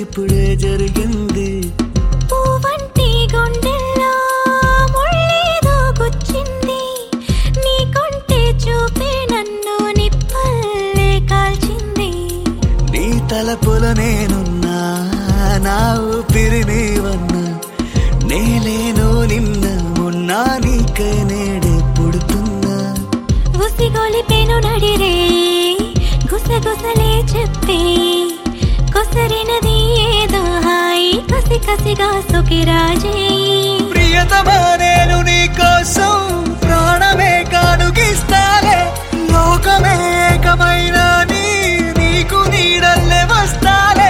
ఇప్పుడే జరిగింది పువ్వంటి గుండెల్లో ముళ్ళేదో గుచ్చింది నీ కొంటే చూపే నన్ను నిప్పల్లే కాల్చింది నీ తలపుల నేనున్నా నా ఊపిరి నీవన్నా నేలేను నిన్న మొన్నా నీకై నేడే పుడుతున్నా ఉసిగొలిపెను నడిరే గుసగుసలే చెప్పే కొసరినది ఏదో హాయి కసి కసిగా సొకిరాజే ప్రియతమా నేను నీ కోసం ప్రాణమే కానుగిస్తాలే లోకమే ఏకమైన నీ నీకు నీడల్లే వస్తాలే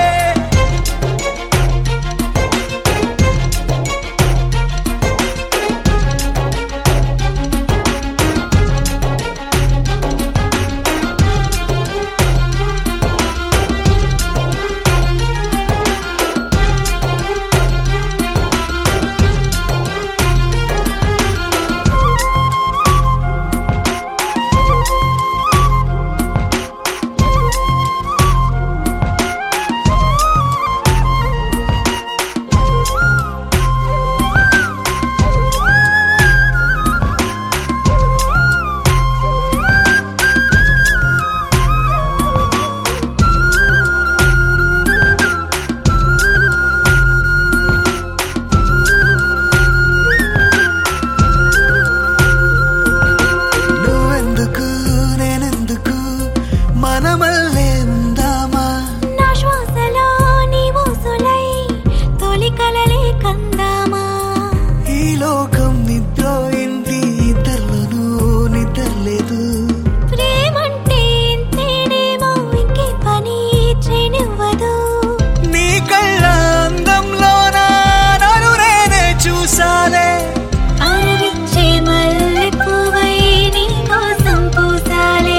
నువ్వెందుకు నేనెందుకు మనమల్లే ఉందామా నా శ్వాసలో నీ ఊసులై తొలి కలలే కందామా ఈ లోకం నిద్రోయింది ఇద్దర్లోనూ నిద్రలేదు ప్రేమంటే ఇంతేనేమో ఇంకే పని చేయనివ్వదు నీ కళ్ళ అందంలోన నన్ను నేనే చూసాలే అరవిచ్చే మల్లె పువ్వై నీ కోసం పూసాలే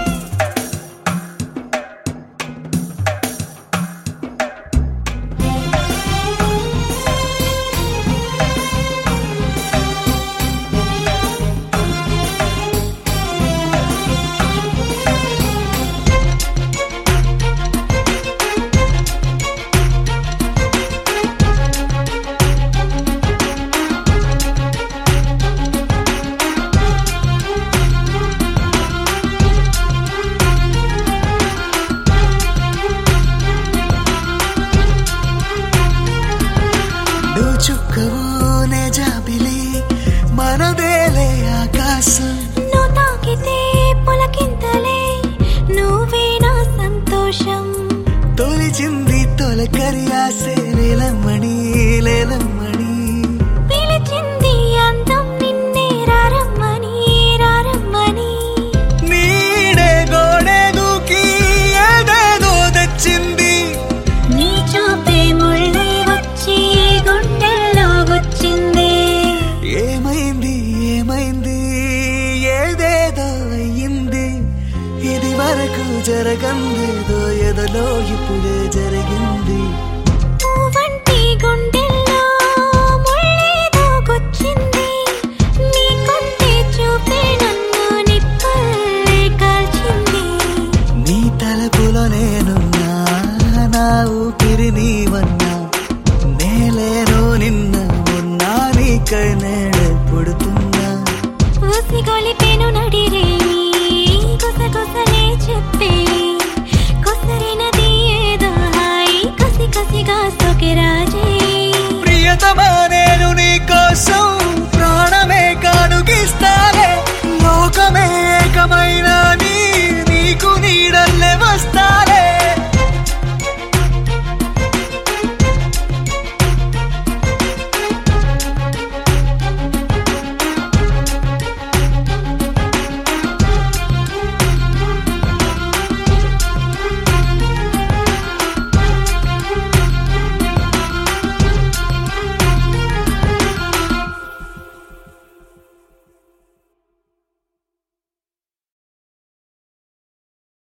నువ్వు చుక్కవు నే జాబిలి మనదేలే ఆకాశం నువ్వు తాకితే పులకింతలే నువ్వే నా సంతోషం తొలిచింది తొలకరి ఆసే లేలమ్మణి లేలమ్మణి పిలిచింది అందం నిన్నే రారమ్మని రారమ్మని నీడే గోడే దూకి ఏదేదో తెచ్చింది నీ చూపే ముళ్ళై వచ్చి గుండెల్లో గుచ్చింది ఏమైంది ఏమైంది ఏదేదో అయ్యింది ఇది వరకు జరగందేదో ఎదలో ఇప్పుడే జరిగింది పువ్వంటి గుండెల్లో ముళ్ళేదో గుచ్చింది నీ కొంటే చూపే నన్ను నిప్పల్లే కాల్చింది నీ తలపులో నేనున్నా నా ఊపిరి నీవన్నా నేలేను నిన్న మొన్నా నీకై నేడే పుడుతున్నా ఉసిగొలిపెను నడిరే గుసగుసలే చెప్పే కొసరినది ఏదో హాయి కసి కసిగా సొకిరాజే ప్రియతమా